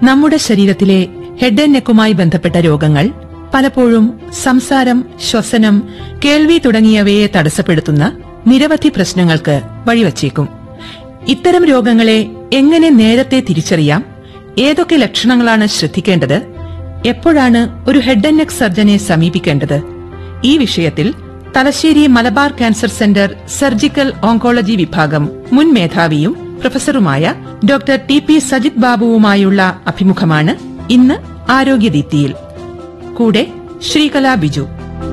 നമ്മുടെ ശരീരത്തിലെ head and നെക്കുമായി ബന്ധപ്പെട്ട രോഗങ്ങൾ പലപ്പോഴും സംസാരം ശ്വസനം കേൾവി തുടങ്ങിയവയെ തടസ്സപ്പെടുത്തുന്ന നിരവധി പ്രശ്നങ്ങൾക്ക് വഴിവച്ചേക്കും ഇത്തരം രോഗങ്ങളെ എങ്ങനെ നേരത്തെ തിരിച്ചറിയാം ഏതൊക്കെ ലക്ഷണങ്ങളാണ് ശ്രദ്ധിക്കേണ്ടത് എപ്പോഴാണ് ഒരു ഹെഡ് ആൻഡ് നെക്ക് സർജനെ സമീപിക്കേണ്ടത് ഈ വിഷയത്തിൽ Thalassery Malabar cancer centre surgical oncology വിഭാഗം മുൻ മേധാവിയും പ്രൊഫസറുമായ ഡോക്ടർ ടി പി സജിത് ബാബുവുമായുള്ള അഭിമുഖമാണ് ഇന്ന് ആരോഗ്യദീപ്തിയിൽ കൂടെ ശ്രീകല ബിജു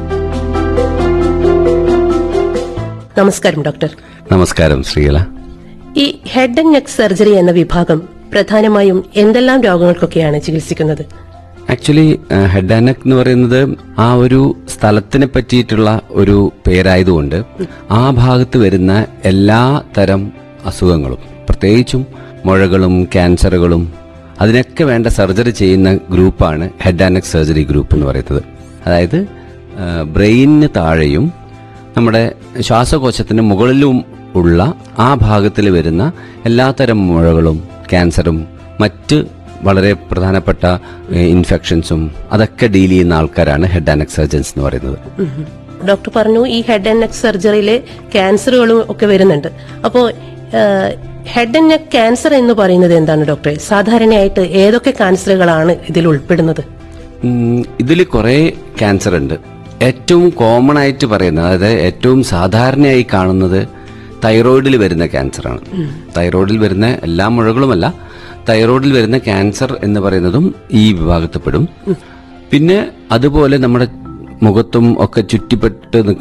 നമസ്കാരം ഡോക്ടർ നമസ്കാരം ശ്രീകല ഈ ഹെഡ് ആൻഡ് നെക്ക് സർജറി എന്ന വിഭാഗം പ്രധാനമായും എന്തെല്ലാം രോഗങ്ങൾക്കൊക്കെയാണ് ചികിത്സിക്കുന്നത് ആക്ച്വലി ഹെഡ് ആൻഡ് നെക്ക് എന്ന് പറയുന്നത് ആ ഒരു സ്ഥലത്തിനെ പറ്റിയിട്ടുള്ള ഒരു പേരായതുകൊണ്ട് ആ ഭാഗത്ത് വരുന്ന എല്ലാ തരം അസുഖങ്ങളും പ്രത്യേകിച്ചും മുഴകളും ക്യാൻസറുകളും അതിനൊക്കെ വേണ്ട സർജറി ചെയ്യുന്ന ഗ്രൂപ്പാണ് head and neck surgery group എന്ന് പറയുന്നത് അതായത് ബ്രെയിനിന് താഴെയും നമ്മുടെ ശ്വാസകോശത്തിന് മുകളിലും ഉള്ള ആ ഭാഗത്തിൽ വരുന്ന എല്ലാത്തരം മുഴകളും ക്യാൻസറും മറ്റ് വളരെ പ്രധാനപ്പെട്ട ഏഹ്, ഇൻഫെക്ഷൻസും അതൊക്കെ ഡീൽ ചെയ്യുന്ന ആൾക്കാരാണ് ഹെഡ് ആൻഡ് നെക്ക് സർജൻസ് എന്ന് പറയുന്നത് ഡോക്ടർ പറഞ്ഞു ഈ ഹെഡ് ആൻഡ് നെക്ക് സർജറിയിലെ ക്യാൻസറുകളും ഒക്കെ വരുന്നുണ്ട് അപ്പോ ഹെഡ് ആൻഡ് നെക്ക് ക്യാൻസർ എന്ന് പറയുന്നത് എന്താണ് ഡോക്ടറെ സാധാരണയായിട്ട് ഏതൊക്കെ ക്യാൻസറുകളാണ് ഇതിൽ ഉൾപ്പെടുന്നത് ഇതിൽ കുറേ ക്യാൻസർ ഉണ്ട് ഏറ്റവും കോമൺ ആയിട്ട് പറയുന്നത് അതായത് ഏറ്റവും സാധാരണയായി കാണുന്നത് തൈറോയിഡിൽ വരുന്ന ക്യാൻസറാണ് തൈറോയിഡിൽ വരുന്ന എല്ലാ മുഴകളുമല്ല തൈറോയിഡിൽ വരുന്ന ക്യാൻസർ എന്ന് പറയുന്നതും ഈ വിഭാഗത്തിൽപ്പെടും പിന്നെ അതുപോലെ നമ്മുടെ മുഖത്തും ഒക്കെ ചുറ്റിപ്പെട്ട്